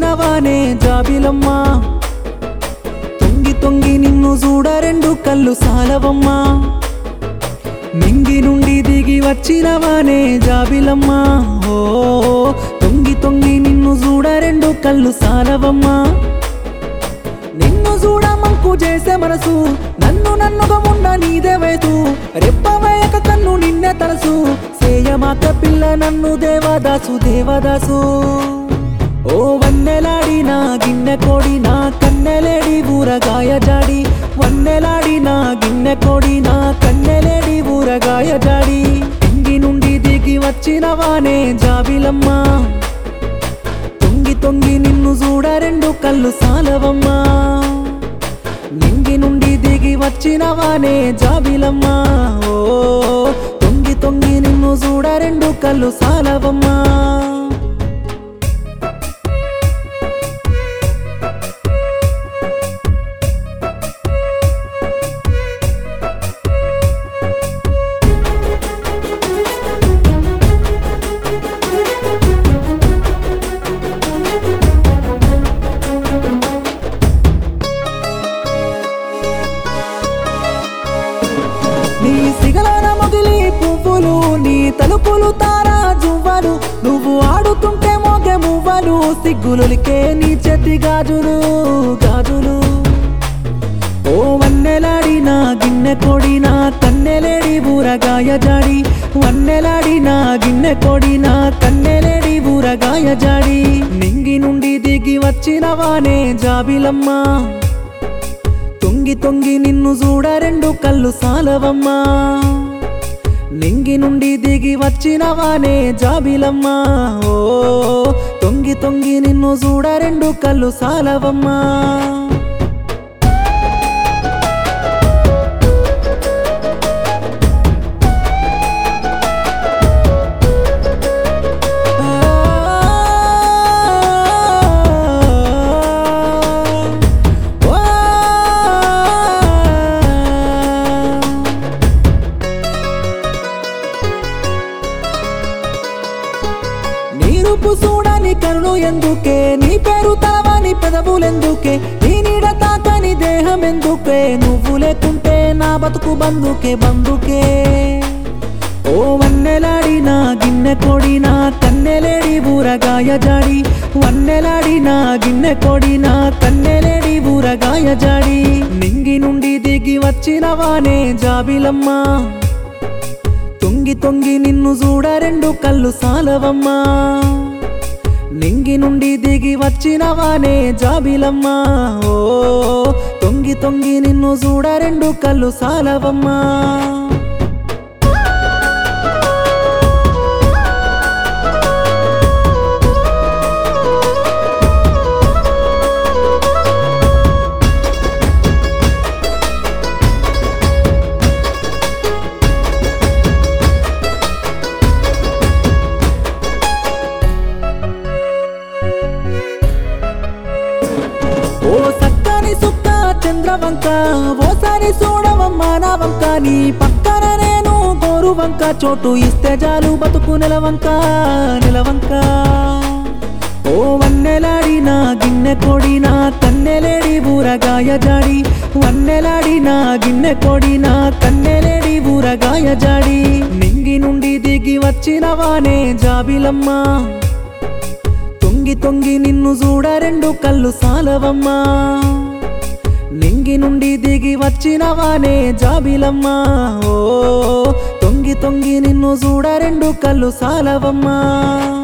వచ్చినవానే జాబిలమ్మా తొంగి తొంగి నిన్ను చూడ రెండు కళ్ళు సాలవమ్మా నింగి నుండి దిగి వచ్చినవానే జాబిలమ్మా ఓ తొంగి తొంగి నిన్ను చూడ రెండు కళ్ళు సాలవమ్మా నిన్ను చూడ మంకు చేసే మనసు నన్ను నన్నుగా ఉన్న నీదే వేసు రెప్పవేయక కన్ను నిన్నే తలసు సేయమాక పిల్ల నన్ను దేవదాసు దేవదాసు ఓ వన్నెలాడిన గిన్నె కోడిన కన్నెలేడి ఊరగాయ జాడి వన్నెలాడిన గిన్నె కోడిన కన్నెలేడి ఊరగాయ జాడి ఇంగి నుండి దిగి వచ్చిన వానే జాబిలమ్మా తొంగి తొంగి నిన్ను చూడ రెండు కళ్ళు సాలవమ్మా నింగి నుండి దిగి వచ్చినవానే జాబిలమ్మా ఓ తొంగి తొంగి నిన్ను చూడ రెండు కళ్ళు సాలవమ్మా నీ సిగలన మొగిలి పువ్వులు నీ తలుపులు తారా జువ్వలు నువ్వు ఆడుతుంటే మోగే మువ్వలు సిగ్గులులికే నీ చేతి గాజులు గాజులు ఓ వన్నెలాడిన గిన్నె కొడిన కన్నెలేడి ఊరగాయ జాడి వన్నెలాడిన గిన్నె కొడిన కన్నెలేడి ఊరగాయ జాడి నింగి నుండి దిగి వచ్చిన వానే జాబిలమ్మా తొంగి తొంగి నిన్ను చూడ రెండు కళ్ళు సాలవమ్మా నింగి నుండి దిగి వచ్చినవానే జాబిలమ్మా ఓ తొంగి తొంగి నిన్ను చూడ రెండు కళ్ళు సాలవమ్మా నీరుపు చూడని కరుణు ఎందుకే నీ పేరు తలవని పెదవులెందుకే నీ నీడ తాకని దేహం ఎందుకే నువ్వు లేకుంటే నా బతుకు బందుకే బందుకే ఓ వన్నెలాడిన గిన్నె కొడిన కన్నెలేడి ఊరగాయ జాడి వన్నెలాడిన గిన్నె కొడిన కన్నెలేడి ఊరగాయ జాడి నింగి నుండి దిగి వచ్చిన వానే జాబిలమ్మా తొంగి తొంగి నిన్ను చూడ రెండు కళ్ళు సాలవమ్మా నింగి నుండి దిగి వచ్చినవానే జాబిలమ్మా ఓ తొంగి తొంగి నిన్ను చూడ రెండు కళ్ళు సాలవమ్మా ఓ సక్కని సుక్క చంద్రవంక ఓసారి చూడవమ్మా నా వంక నీ పక్కన నేను గోరువంక చోటు ఇస్తే చాలు బతుకు నిలవంక నిలవంక ఓ వన్నెలాడిన గిన్నె కొడిన కన్నెలేడి ఊరగాయ జాడి వన్నెలాడిన గిన్నె కొడిన కన్నెలేడి ఊరగాయ జాడి నింగి నుండి దిగి వచ్చిన వానే జాబిలమ్మా తొంగి తొంగి నిన్ను చూడ రెండు కళ్ళు సాలవమ్మా నింగి నుండి దిగి వచ్చినవానే జాబిలమ్మా ఓ తొంగి తొంగి నిన్ను చూడ రెండు కళ్ళు సాలవమ్మా